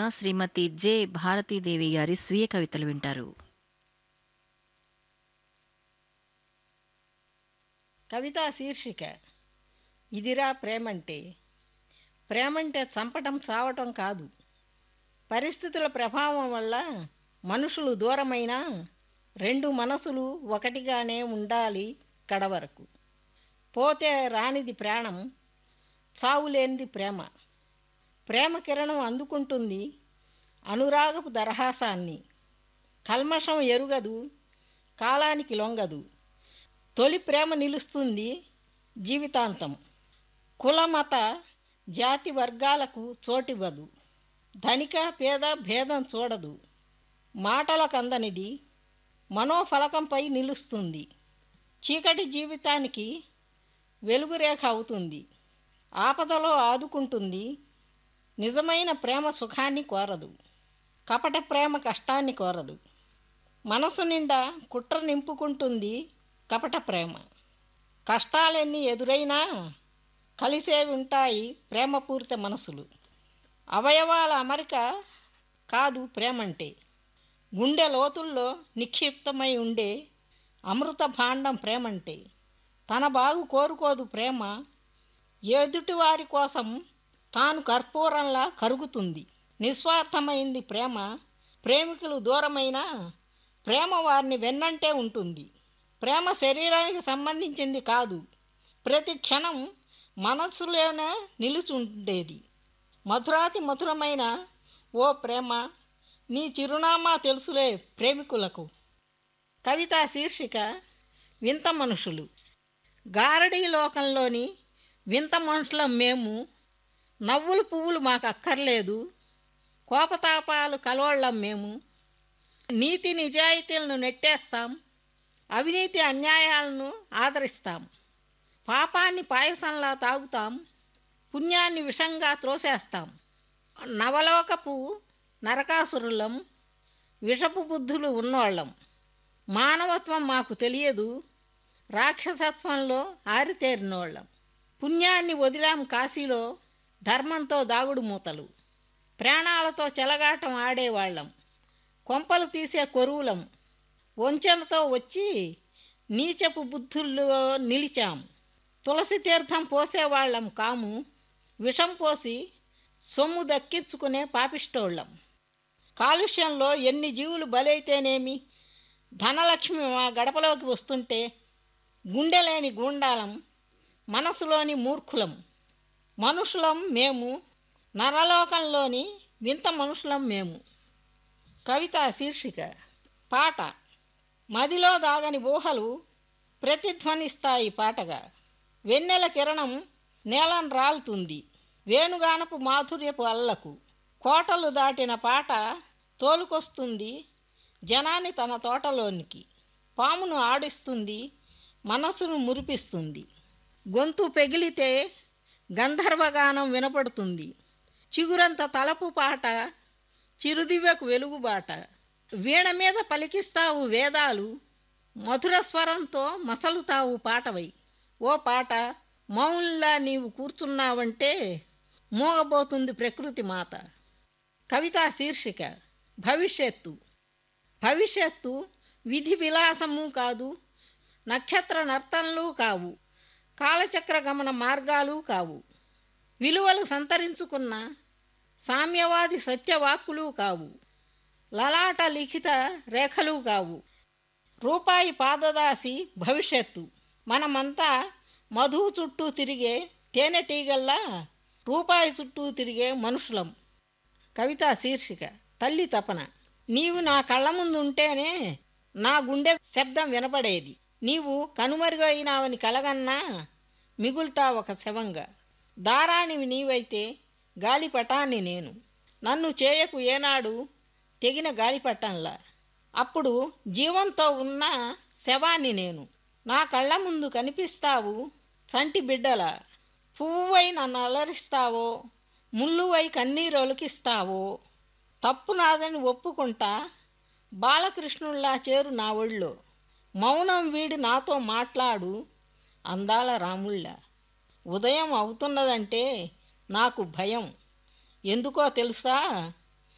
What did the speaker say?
శ్రీమతి J Bharati Devi గారి స్వీయ కవితలు వింటారు కవితా శీర్షిక ఇదిరా ప్రేమంటే ప్రేమంటే చంపటం చావటం కాదు పరిస్థితుల ప్రభావం వల్ల మనుషులు దూరమైన రెండు మనసులు ఒకటిగానే ఉండాలి కడవరకు పోతే రానిది ప్రాణం చావులేనిది ప్రేమ ప్రేమ కిరణం అందుకుంటుంది అనురాగపు దరహాసాన్ని కల్మషం ఎరుగదు కాలానికి లొంగదు తొలి ప్రేమ నిలుస్తుంది జీవితాంతం కులమత జాతి వర్గాలకు చోటివ్వదు ధనిక పేద భేదం చూడదు మాటలకందనిది మనోఫలకంపై నిలుస్తుంది చీకటి జీవితానికి వెలుగురేఖ అవుతుంది ఆపదలో ఆదుకుంటుంది నిజమైన ప్రేమ సుఖాన్ని కోరదు కపట ప్రేమ కష్టాన్ని కోరదు మనసు నిండా కుట్ర నింపుకుంటుంది కపట ప్రేమ కష్టాలెన్ని ఎదురైనా కలిసే ఉంటాయి ప్రేమపూరిత మనసులు అవయవాల అమరిక కాదు ప్రేమంటే గుండె లోతుల్లో నిక్షిప్తమై ఉండే అమృత భాండం ప్రేమంటే తన బాగు కోరుకోదు ప్రేమ ఎదుటివారి కోసం తాను కర్పూరంలా కరుగుతుంది నిస్వార్థమైంది ప్రేమ ప్రేమికులు దూరమైన ప్రేమ వారిని వెన్నంటే ఉంటుంది ప్రేమ శరీరానికి సంబంధించింది కాదు ప్రతి క్షణం మనస్సులోనే నిలుచుండేది మధురాతి మధురమైన ఓ ప్రేమ నీ చిరునామా తెలుసులే ప్రేమికులకు కవిత శీర్షిక వింత మనుషులు గారడీ లోకంలోని వింత మనుషులం మేము నవ్వులు పువ్వులు మాకు అక్కర్లేదు కోపతాపాలు కలవళ్ళం మేము నీతి నిజాయితీలను నెట్టేస్తాం అవినీతి అన్యాయాలను ఆదరిస్తాం పాపాన్ని పాయసంలా తాగుతాం పుణ్యాన్ని విషంగా త్రోసేస్తాం నవలోకపు నరకాసురులం విషపు బుద్ధులు ఉన్నోళ్ళం మానవత్వం మాకు తెలియదు రాక్షసత్వంలో ఆరితేరినోళ్ళం పుణ్యాన్ని వదిలాం కాశీలో ధర్మంతో దాగుడు మూతలు ప్రాణాలతో చెలగాటం ఆడేవాళ్ళం కొంపలు తీసే కొరువులం వంచనతో వచ్చి నీచపు బుద్ధుల్లో నిలిచాం తులసి తీర్థం పోసేవాళ్ళం కాము విషం పోసి సొమ్ము దక్కించుకునే పాపిష్టోళ్ళం కాలుష్యంలో ఎన్ని జీవులు బలైతేనేమి ధనలక్ష్మి మా గడపలోకి వస్తుంటే గుండెలేని గూండాలం మనసులోని మూర్ఖులం మనుషులం మేము నరలోకంలోని వింత మనుషులం మేము కవిత శీర్షిక పాట మదిలో దాగని ఊహలు ప్రతిధ్వనిస్తాయి పాటగా వెన్నెల కిరణం నేలను రాలుతుంది వేణుగానపు మాధుర్యపు అల్లకు కోటలు దాటిన పాట తోలుకొస్తుంది జనాన్ని తన తోటలోనికి పామును ఆడిస్తుంది మనసును మురిపిస్తుంది గొంతు పెగిలితే గంధర్వగానం వినపడుతుంది చిగురంత తలపు పాట చిరుదివ్యకు వెలుగుబాట వీణ మీద పలికిస్తావు వేదాలు మధుర స్వరంతో మసలుతావు పాటవై ఓ పాట మౌన్లా నీవు కూర్చున్నావంటే మూగబోతుంది ప్రకృతి మాత కవితా శీర్షిక భవిష్యత్తు భవిష్యత్తు విధి విలాసము కాదు నక్షత్ర నర్తనలు కావు కాలచక్ర గమన మార్గాలు కావు విలువలు సంతరించుకున్న సామ్యవాది సత్యవాక్కులు కావు లలాట లిఖిత రేఖలు కావు రూపాయి పాదదాసి భవిష్యత్తు మనమంతా మధువు చుట్టూ తిరిగే తేనెటీగల్లా రూపాయి చుట్టూ తిరిగే మనుషులం కవితా శీర్షిక తల్లి తపన నీవు నా కళ్ళ ముందు ఉంటేనే నా గుండె శబ్దం వినపడేది నీవు కనుమరుగైనావని కలగన్నా మిగులుతా ఒక శవంగా దారానివి నీవైతే గాలిపటాన్ని నేను నన్ను చేయకు ఏనాడు తెగిన గాలిపటంలా అప్పుడు జీవంతో ఉన్న శవాన్ని నేను నా కళ్ళ ముందు కనిపిస్తావు చంటి బిడ్డల పువ్వువై నన్ను అలరిస్తావో ముళ్ళువై కన్నీరు ఒలికిస్తావో తప్పు నాదని ఒప్పుకుంటా బాలకృష్ణుల్లా చేరు నా ఒళ్ళో మౌనం వీడి నాతో మాట్లాడు అందాల రాముళ్ళ ఉదయం అవుతున్నదంటే నాకు భయం ఎందుకో తెలుసా